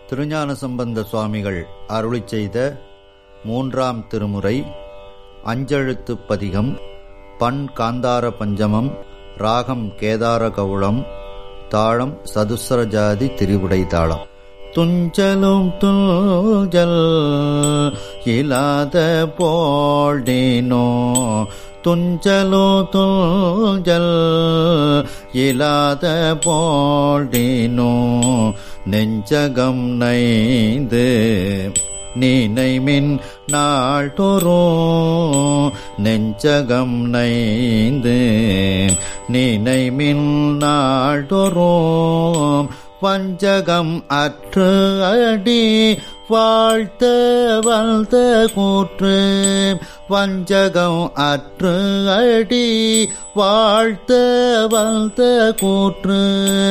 திருஞான சம்பந்த சுவாமிகள் அருளிச் செய்த மூன்றாம் திருமுறை அஞ்செழுத்து பதிகம் பண் காந்தார பஞ்சமம் ராகம் கேதார கவுளம் தாளம் சதுசர ஜாதி திரிவுடை தாளம் துஞ்சலும் துஞ்சல் இல்லாத போழ்டினோ துஞ்சலோ துஞ்சல் இல்லாத போழ்டினோ நெஞ்சகம் நைந்து நினைமின் நாள்தோறும் நெஞ்சகம் நைந்து நினைமின் நாள்தோறும் வஞ்சகம் அற்று அடி வாழ்த்த வாழ்த்த கூற்று வஞ்சகம் அற்று அடி வாழ்த்த வாழ்த்த கூற்று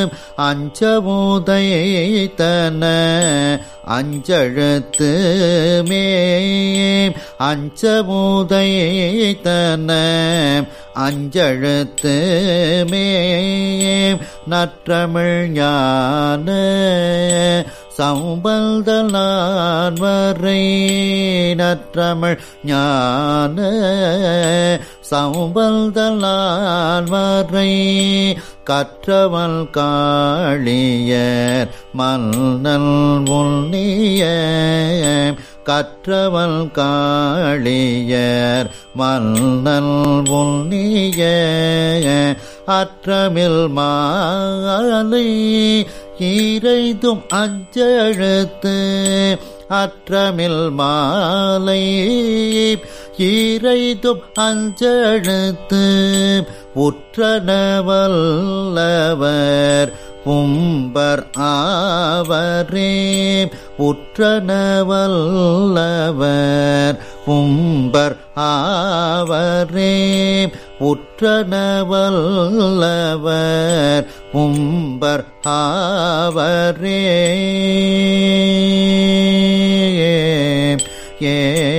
அஞ்சமுதைத்தன அஞ்செழுத்து மே அஞ்சமுதைத்தன அஞ்செழுத்து மே நற்றமிழ் ஞான சம்பந்தலான் வரை நற்றமிழ் ஞான சம்பந்தலான் வரை கற்றவள் காளியர் மன்னல் உன்னிய கற்றவள் காளியர் மன்னல் உன்னிய அற்றமில் மாலை ஈரைதும் அஞ்செழுத்து அற்றமில் மாலை ஈரைதும் அஞ்செழுத்து உற்றனவல்லவர் உம்பர் ஆவரே உற்றனவல்லவர் உம்பர் ஆவரே உற்றனவல்லவர் உம்பர் ஆவரே ஏ